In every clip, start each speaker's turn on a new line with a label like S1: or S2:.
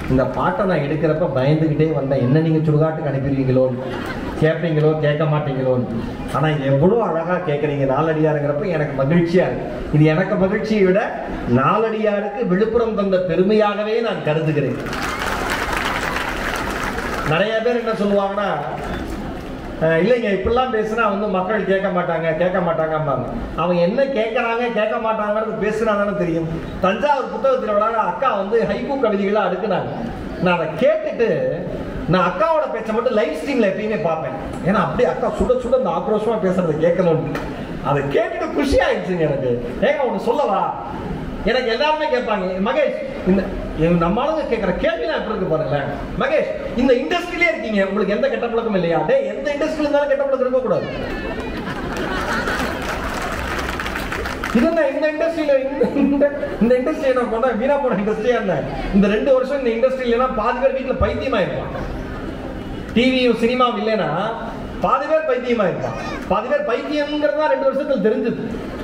S1: இந்த பாட்டை நான் எடுக்கிறப்ப பயந்துக்கிட்டே வந்தேன் என்ன நீங்க சுடுகாட்டுக்கு அனுப்பிடுவீங்களோ கேட்பீங்களோ கேட்க மாட்டீங்களோன்னு ஆனா எவ்வளோ அழகா கேட்குறீங்க நாலடியாருங்கிறப்ப எனக்கு மகிழ்ச்சியா இருக்கு இது எனக்கு மகிழ்ச்சியை விட நாலடியாருக்கு விழுப்புரம் தந்த பெருமையாகவே நான் கருதுகிறேன் நிறைய பேர் என்ன சொல்லுவாங்கன்னா அஹ், இல்லைங்க இப்படிலாம் பேசுனா வந்து மக்கள் கேட்க மாட்டாங்க கேட்க மாட்டாங்கம்பாங்க அவங்க என்ன கேட்கறாங்க கேட்க மாட்டாங்கிறது பேசுனா தானே தெரியும் தஞ்சாவூர் புத்தக திருவிழாவில் அக்கா வந்து ஹைக்கூ கவிதைகளை அடுக்குனாங்க நான் அதை கேட்டுட்டு நான் அக்காவோட பேச்சை மட்டும் லைவ் ஸ்ட்ரீம்ல எப்பயுமே பார்ப்பேன் ஏன்னா அப்படியே அக்கா சுட சுட இந்த ஆக்ரோஷமா பேசுறதை கேட்கணும்னு அதை கேட்டுட்டு குஷி ஆயிடுச்சுங்க எனக்கு ஏங்க ஒன்று சொல்லவா எனக்கு எல்லாருமே கேட்பாங்க மகேஷ் இந்த இவங்க நம்ம ஆளுங்க கேட்குற கேள்விலாம் எப்படி இருக்கு பாருங்களேன் மகேஷ் இந்த இண்டஸ்ட்ரியிலே இருக்கீங்க உங்களுக்கு எந்த கெட்ட பழக்கம் இல்லையா டேய் எந்த இண்டஸ்ட்ரியில இருந்தாலும் கெட்ட பழக்கம் இருக்கக்கூடாது இது என்ன இந்த இண்டஸ்ட்ரியில இந்த இந்த- இந்த இண்டஸ்ட்ரி என்ன பண்ண வீணா போன இண்டஸ்ட்ரியா என்ன இந்த ரெண்டு வருஷம் இந்த இண்டஸ்ட்ரியில பாதி பேர் வீட்டுல பைத்தியமா இருப்பான் டிவியும் சினிமாவும் இல்லைன்னா பாதி பேர் பைத்தியமா இருப்பான் பாதி பேர் பைத்தியம்ங்கிறது தான் ரெண்டு வருஷத்துல தெரிஞ்சது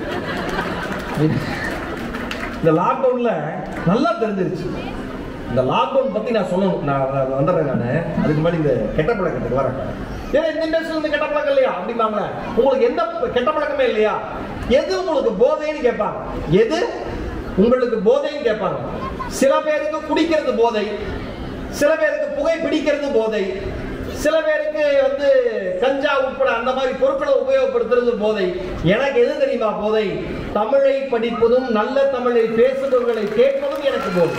S1: இந்த லாக்டவுன்ல நல்லா தெரிஞ்சிருச்சு இந்த லாக்டவுன் பத்தி நான் சொல்லணும் நான் அத வந்துடுறேன் நான் அதுக்கு முன்னாடி இந்த கெட்ட பழக்கத்துக்கு வரேன் ஏன் இந்த இண்டஸ்ட்ரியில் இந்த கெட்ட பழக்கம் இல்லையா அப்படிம்பாங்களே உங்களுக்கு எந்த கெட்ட பழக்கமே இல்லையா எது உங்களுக்கு போதைன்னு கேட்பாங்க எது உங்களுக்கு போதைன்னு கேட்பாங்க சில பேருக்கு குடிக்கிறது போதை சில பேருக்கு புகை பிடிக்கிறது போதை சில பேருக்கு வந்து கஞ்சா உட்பட அந்த மாதிரி பொருட்களை உபயோகப்படுத்துறது போதை எனக்கு எது தெரியுமா போதை தமிழை படிப்பதும் நல்ல தமிழை பேசுபவர்களை கேட்பதும் எனக்கு போதை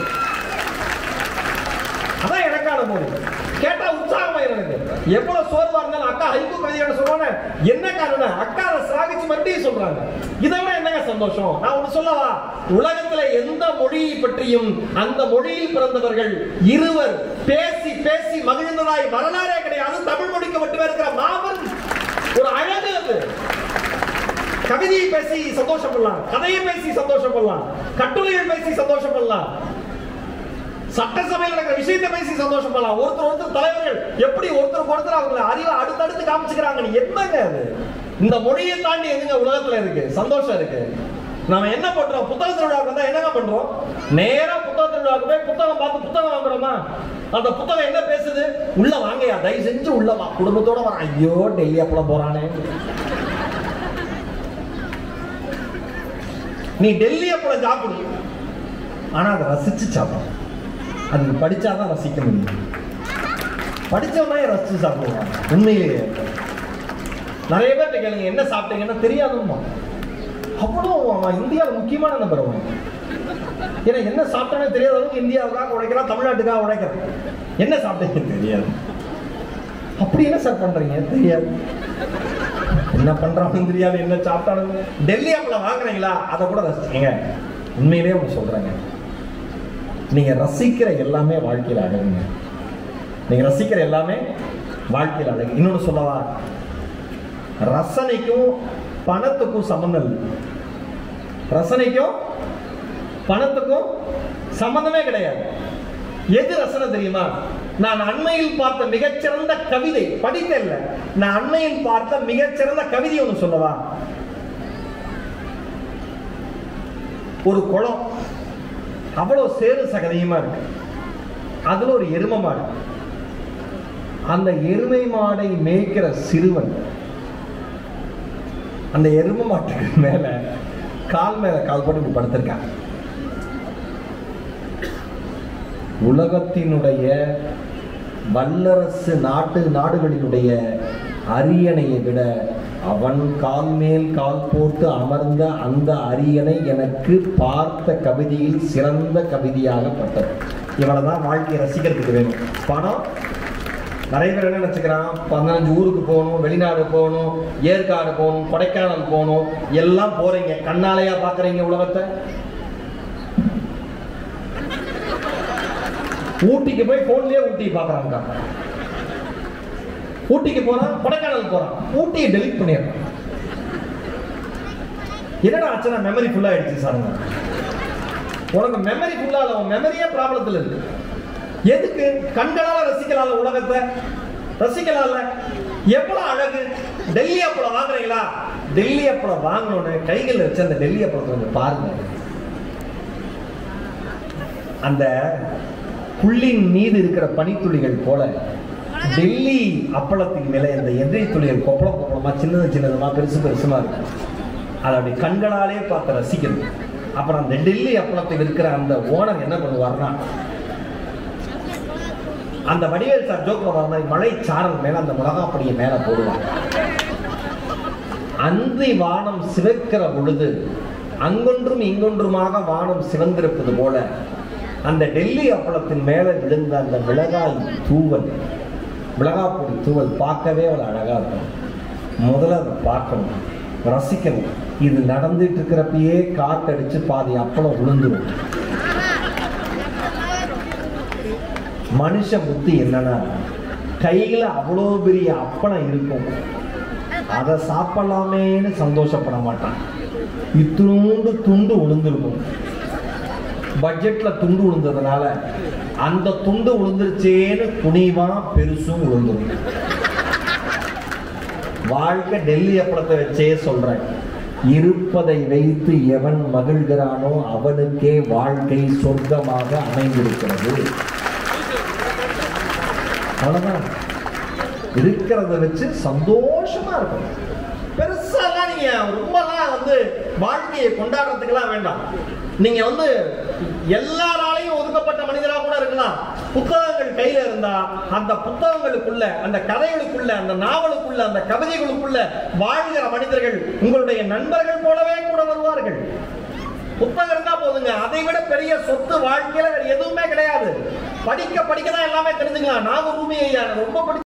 S1: அதான் எனக்கான போதை கேட்டா உற்சாகமா எனக்கு எவ்வளவு சோர்வா இருந்தாலும் அக்கா ஹைகோ கவிதை சொல்லுவாங்க என்ன காரணம் அக்கா அதை சாகிச்சு மறுபடியும் சொல்றாங்க இதை விட என்னங்க சந்தோஷம் நான் ஒண்ணு சொல்லவா உலகத்துல எந்த மொழியை பற்றியும் அந்த மொழியில் பிறந்தவர்கள் இருவர் பேசி பேசி மகிழ்ந்ததாய் வரலாறே கிடையாது தமிழ் மொழிக்கு மட்டுமே இருக்கிற மாபெரும் ஒரு அழகு அது கவிதையை பேசி சந்தோஷப்படலாம் கதையை பேசி சந்தோஷப்படலாம் கட்டுரைகள் பேசி சந்தோஷப்படலாம் சட்டசபையில் நடக்கிற விஷயத்தை பேசி சந்தோஷப்படலாம் ஒருத்தர் ஒருத்தர் தலைவர்கள் எப்படி ஒருத்தருக்கு ஒருத்தர் அவங்களை அறிவை அடுத்தடுத்து காமிச்சுக்கிறாங்க என்னங்க அது இந்த மொழியை தாண்டி எதுங்க உலகத்துல இருக்கு சந்தோஷம் இருக்கு நாம என்ன பண்றோம் புத்தக திருவிழாவுக்கு வந்தா என்னங்க பண்றோம் நேரா புத்தக திருவிழாவுக்கு போய் புத்தகம் பார்த்து புத்தகம் வாங்குறோமா அந்த புத்தகம் என்ன பேசுது உள்ள வாங்கயா தயவு செஞ்சு உள்ள வா குடும்பத்தோட வர ஐயோ டெல்லி அப்பளம் போறானே நீ டெல்லி அப்பளம் சாப்பிடு ஆனா அதை ரசிச்சு சாப்பிடும் அது படிச்சாதான் ரசிக்க முடியும் படிச்சவனே ரசிச்சு சாப்பிடுவான் உண்மையிலேயே நிறைய பேர்ட்ட கேளுங்க என்ன சாப்பிட்டீங்கன்னா தெரியாதுமா அவ்வளோ அவன் இந்தியாவில் முக்கியமான நபர் அவன் ஏன்னா என்ன சாப்பிட்டானே தெரியாத அளவுக்கு இந்தியாவுக்காக உழைக்கிறான் தமிழ்நாட்டுக்காக உழைக்கிறான் என்ன சாப்பிட்டீங்க தெரியாது அப்படி என்ன சார் பண்றீங்க தெரியாது என்ன பண்றாங்கன்னு தெரியாது என்ன சாப்பிட்டானு டெல்லி அப்பளம் வாங்குறீங்களா அதை கூட ரசிச்சீங்க உண்மையிலேயே ஒன்று சொல்றேங்க நீங்க ரசிக்கிற எல்லாமே வாழ்க்கையில் அழகுங்க நீங்க ரசிக்கிற எல்லாமே வாழ்க்கையில் அழகு இன்னொன்று சொல்லவா ரசனைக்கும் பணத்துக்கும் சம்பந்தம் இல்லை ரசனைக்கும் பணத்துக்கும் சம்பந்தமே கிடையாது எது ரசனை தெரியுமா நான் அண்மையில் பார்த்த மிகச்சிறந்த கவிதை படித்த இல்ல நான் அண்மையில் பார்த்த மிகச்சிறந்த கவிதை ஒன்று சொல்லவா ஒரு குளம் அவ்வளவு சேறு சகதியுமா இருக்கு அதுல ஒரு எருமை மாடு அந்த எருமை மாடை மேய்க்கிற சிறுவன் அந்த எருமை மாட்டுக்கு மேல கால் மேல கால் போட்டு இப்படி படுத்திருக்கான் உலகத்தினுடைய வல்லரசு நாட்டு நாடுகளினுடைய அரியணையை விட அவன் கால் மேல் கால் போட்டு அமர்ந்த அந்த அரியணை எனக்கு பார்த்த கவிதையில் சிறந்த கவிதையாகப்பட்டது இவனை தான் வாழ்க்கையை ரசிக்கிறதுக்கு வேணும் பணம் நிறைய பேர் என்ன நினச்சிக்கிறான் பதினஞ்சு ஊருக்கு போகணும் வெளிநாடு போகணும் ஏற்காடு போகணும் கொடைக்கானல் போகணும் எல்லாம் போறீங்க கண்ணாலையா பார்க்குறீங்க உலகத்தை ஊட்டிக்கு போய் போன்லயே ஊட்டி பார்க்குறாங்க ஊட்டிக்கு போறான் கொடைக்கானல் போறான் ஊட்டியை டெலிட் பண்ணிடுறான் என்னடா ஆச்சுன்னா மெமரி ஃபுல்லா ஆயிடுச்சு சாருங்க உனக்கு மெமரி ஃபுல்லா இல்ல உன் மெமரியே ப்ராப்ளத்தில் இருக்கு எதுக்கு கண்களால ரசிக்கலாம்ல உலகத்தை ரசிக்கலாம்ல எவ்வளவு அழகு டெல்லி அப்பளம் வாங்குறீங்களா டெல்லி அப்பளம் வாங்கணும்னு கைகள் வச்சு அந்த டெல்லி அப்பளத்தை கொஞ்சம் பாருங்க அந்த புள்ளின் மீது இருக்கிற பனித்துளிகள் போல டெல்லி அப்பளத்தின் மேலே இந்த எண்ணெய் துளிகள் கொப்பளம் கொப்பளமா சின்னது சின்னதுமா பெருசு பெருசுமா இருக்கும் அதை அப்படி கண்களாலே பார்த்து ரசிக்கணும் அப்புறம் அந்த டெல்லி அப்பளத்தில் இருக்கிற அந்த ஓனர் என்ன பண்ணுவார்னா அந்த வடிவேல் சார் ஜோக்ல வர மாதிரி மழை சாரல் மேல அந்த மிளகாப்பொடியை மேல போடுவாங்க அந்தி வானம் சிவக்கிற பொழுது அங்கொன்றும் இங்கொன்றுமாக வானம் சிவந்திருப்பது போல அந்த டெல்லி அப்பளத்தின் மேல விழுந்த அந்த மிளகாய் தூவல் மிளகாப்பொடி தூவல் பார்க்கவே அவ்வளவு அழகா இருக்கும் முதல்ல அதை பார்க்கணும் ரசிக்கணும் இது நடந்துட்டு இருக்கிறப்பயே காத்தடிச்சு பாதி அப்பளம் விழுந்துடும் மனுஷ புத்தி என்னன்னா கையில அவ்வளோ பெரிய அப்பளம் இருக்கும் அதை சாப்பிடலாமேன்னு சந்தோஷப்பட மாட்டான் இத்தினூண்டு துண்டு உளுந்திருக்கும் பட்ஜெட்ல துண்டு உளுந்ததுனால அந்த துண்டு உளுந்துருச்சேன்னு குனிவா பெருசும் உளுந்துரும் வாழ்க்கை டெல்லி அப்பளத்தை வச்சே சொல்றேன் இருப்பதை வைத்து எவன் மகிழ்கிறானோ அவனுக்கே வாழ்க்கை சொர்க்கமாக அமைந்திருக்கிறது அவ்வளவுதான் இருக்கிறத வச்சு சந்தோஷமா இருக்கணும் பெருசாலாம் நீங்க ரொம்பலாம் வந்து வாழ்க்கையை கொண்டாடுறதுக்கெல்லாம் வேண்டாம் நீங்க வந்து எல்லாராலையும் ஒதுக்கப்பட்ட மனிதரா கூட இருக்கலாம் புத்தகங்கள் கையில இருந்தா அந்த புத்தகங்களுக்குள்ள அந்த கதைகளுக்குள்ள அந்த நாவலுக்குள்ள அந்த கவிதைகளுக்குள்ள வாழ்கிற மனிதர்கள் உங்களுடைய நண்பர்கள் போலவே கூட வருவார்கள் புத்தகம் இருந்தா போதுங்க அதை விட பெரிய சொத்து வாழ்க்கையில வேற எதுவுமே கிடையாது படிக்க படிக்க தான் எல்லாமே தெரிஞ்சுக்கலாம் நாகூர் ரூமி ஐயா ரொம்ப பிடிச்ச